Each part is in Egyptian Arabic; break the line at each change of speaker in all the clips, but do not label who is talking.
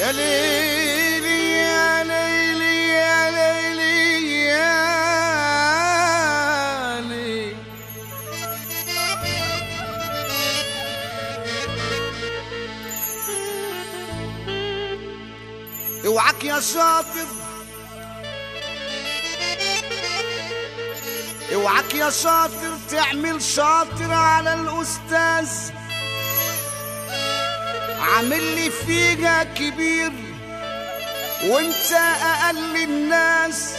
يا ليلي يا ليلي يا ليلي يا ليلي اوعك يا شاطر اوعك يا شاطر تعمل شاطر على الاستاذ عامل لي فيها كبير وانت اقل الناس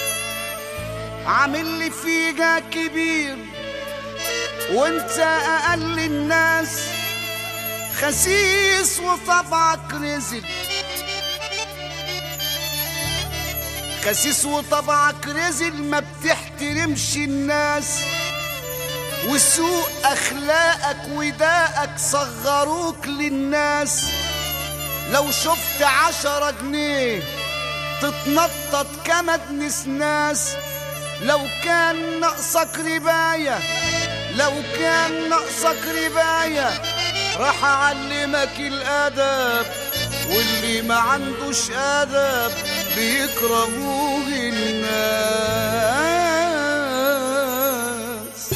عامل لي فيها كبير وانت اقل الناس خسيس وطبعك رزل خسيس وطبعك رزل ما بتحترمش الناس وسوء اخلاقك وداءك صغروك للناس لو شفت عشرة جنيه تتنطط كمد نسناس لو كان ناقصك رباية لو كان ناقصك رباية راح اعلمك الادب واللي ما عندوش ادب بيكرهوه الناس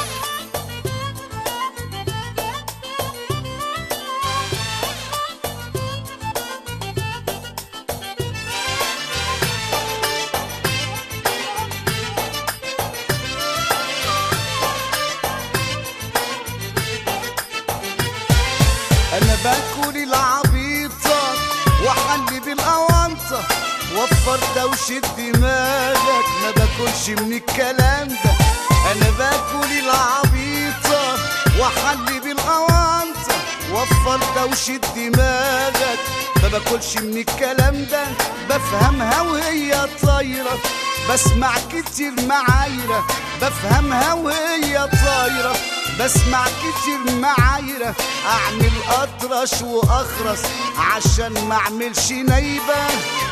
انا باكل العبيطة واحلي بالاونطة وفر دوشة دماغك ما باكلش من الكلام ده انا باكل العبيطة واحلي بالاونطة وفر دوشة دماغك ما باكلش من الكلام ده بفهمها وهي طايرة بسمع كتير معايرة بفهمها وهي طايرة بسمع كتير معايرة اعمل اطرش واخرس عشان ما اعملش نايبة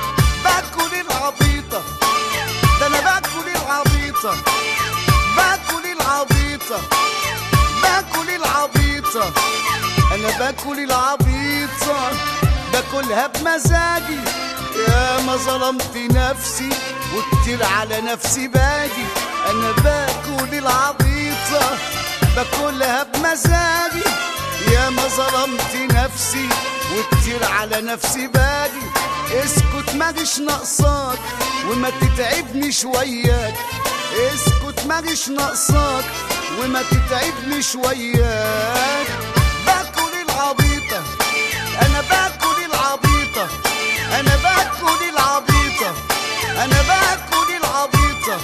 باكل العبيطة ده انا باكل العبيطة باكل العبيطة باكل العبيطة انا باكل العبيطة باكلها بمزاجي يا ما ظلمت نفسي وكتير على نفسي باجي انا باكل العبيطة باكلها بمزاجي يا ما ظلمت نفسي وكتير على نفسي باجي اسكت ماجيش ناقصاك وما تتعبنيش وياك اسكت ماجيش ناقصاك وما تتعبنيش وياك باكل العبيطة انا باكل العبيطة انا باكل العبيطة انا باكل العبيطة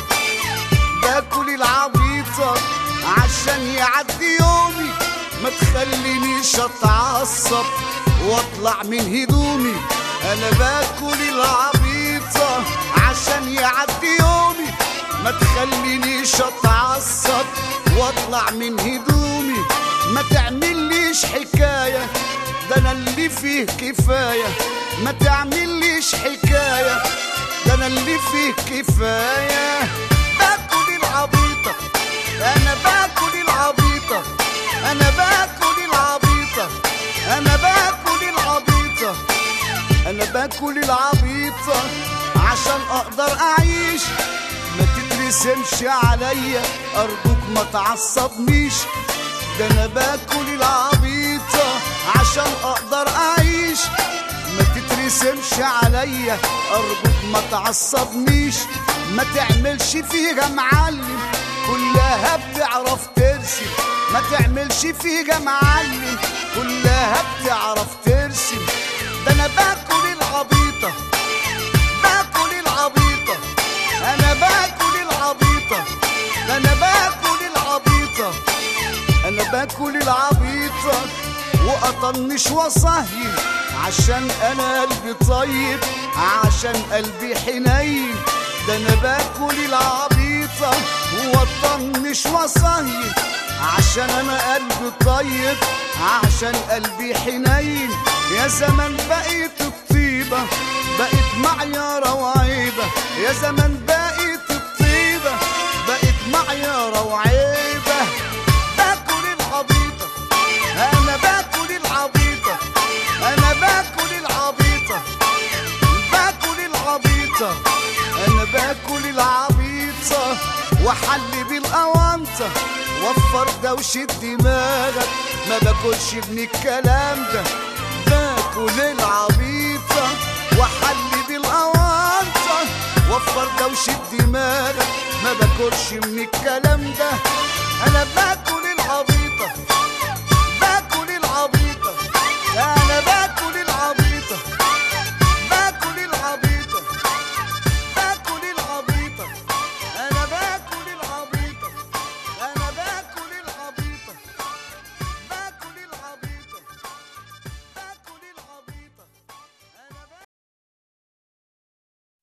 باكل العبيطة عشان يعدي يومي ما تخلينيش اتعصب واطلع من هدومي انا باكل العبيطة عشان يعدي يومي ما تخلينيش اتعصب واطلع من هدومي ما تعمليش حكاية ده انا اللي فيه كفاية ما تعمليش حكاية ده انا اللي فيه كفاية باكل العبيطة انا باكل العبيطة انا باكل العبيطة انا باكل العبيطة انا باكل العبيطة عشان اقدر اعيش ما تترسمش عليا ارجوك ما تعصبنيش ده انا باكل العبيطة عشان اقدر اعيش ما تترسمش عليا ارجوك ما تعصبنيش ما تعملش فيها معلم كلها بتعرف ترسم ما تعملش فيها معلم كلها بتعرف ترسم ده انا باكل العبيطة باكل العبيطة انا باكل العبيطة ده انا باكل العبيطة انا باكل العبيطة واطنش واصهين عشان انا قلبي طيب عشان قلبي حنين ده انا باكل العبيطة واطنش واصهين عشان انا قلبي طيب عشان قلبي حنين يا زمان بقيت الطيبة بقيت معيارة وعيبة يا زمان بقيت الطيبة بقيت معيارة وعيبة باكل العبيطة انا باكل العبيطة انا باكل العبيطة وحل بالأونطة وفر ده وشد دماغك ما باكلش من الكلام ده باكل العبيطة وحل بالأونطة وفر ده وشد دماغك ما باكلش من الكلام ده انا باكل العبيطة